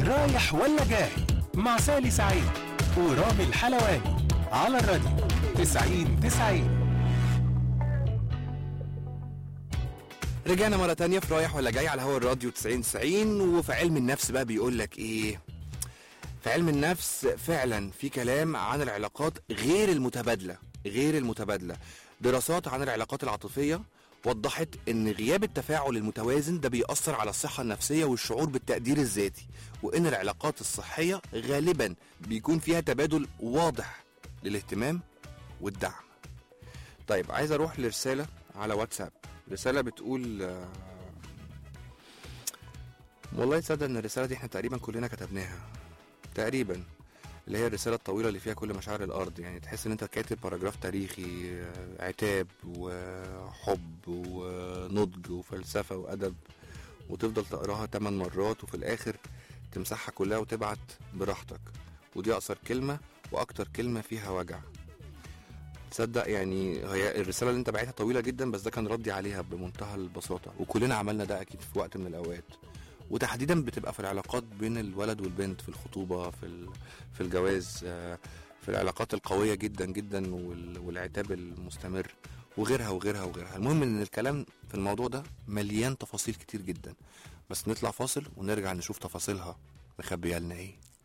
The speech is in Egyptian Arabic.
رايح ولا جاي مع سالي سعيد ورامي الحلواني على الراديو 90 90 رجعنا مرة تانية في رايح ولا جاي على هوا الراديو 90 90 وفي علم النفس بقى بيقول لك ايه في علم النفس فعلا في كلام عن العلاقات غير المتبادلة غير المتبادلة دراسات عن العلاقات العاطفية وضحت ان غياب التفاعل المتوازن ده بيأثر على الصحة النفسية والشعور بالتقدير الذاتي وان العلاقات الصحية غالبا بيكون فيها تبادل واضح للاهتمام والدعم طيب عايز اروح لرسالة على واتساب رسالة بتقول آه، والله تصدق ان الرسالة دي احنا تقريبا كلنا كتبناها تقريبا اللي هي الرسالة الطويلة اللي فيها كل مشاعر الأرض يعني تحس إن أنت كاتب باراجراف تاريخي آه، عتاب وحب ونضج وفلسفة وأدب وتفضل تقراها تمن مرات وفي الآخر تمسحها كلها وتبعت براحتك ودي أقصر كلمة وأكتر كلمة فيها وجع تصدق يعني هي الرسالة اللي أنت بعتها طويلة جدا بس ده كان ردي عليها بمنتهى البساطة وكلنا عملنا ده أكيد في وقت من الأوقات وتحديدا بتبقى في العلاقات بين الولد والبنت في الخطوبة في ال- في الجواز آه، في العلاقات القوية جدا جدا وال- والعتاب المستمر وغيرها وغيرها وغيرها المهم ان الكلام في الموضوع ده مليان تفاصيل كتير جدا بس نطلع فاصل ونرجع نشوف تفاصيلها مخبيه لنا ايه